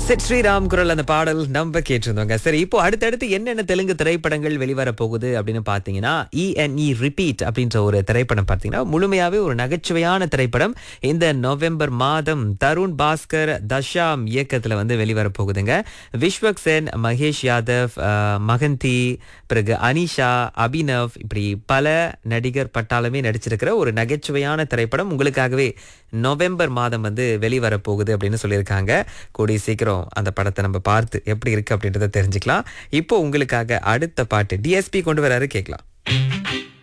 chit Sriram குரல் அந்த பாடல் நம்ம கேட்டிருந்தோங்க சரி இப்போ அடுத்தடுத்து என்னென்ன தெலுங்கு திரைப்படங்கள் வெளிவர போகுது அப்படின்னு பார்த்தீங்கன்னா இஎன்இ ரிப்பீட் அப்படின்ற ஒரு திரைப்படம் பார்த்தீங்கன்னா முழுமையாவே ஒரு நகைச்சுவையான திரைப்படம் இந்த நவம்பர் மாதம் தருண் பாஸ்கர் தஷாம் இயக்கத்துல வந்து வெளிவர போகுதுங்க விஸ்வக் சென் மகேஷ் யாதவ் அஹ், மகந்தி பிறகு அனிஷா அபினவ் இப்படி பல நடிகர் பட்டாளமே நடிச்சிருக்கிற ஒரு நகைச்சுவையான திரைப்படம் உங்களுக்காகவே நவம்பர் மாதம் வந்து வெளிவர போகுது அப்படின்னு சொல்லியிருக்காங்க கூடிய சீக்கிரம் அந்த படத்தை நம்ம பார்த்து எப்படி இருக்கு அப்படின்றத தெரிஞ்சுக்கலாம் இப்போ உங்களுக்காக அடுத்த பாட்டு டிஎஸ்பி கொண்டு வராரு கேட்கலாம்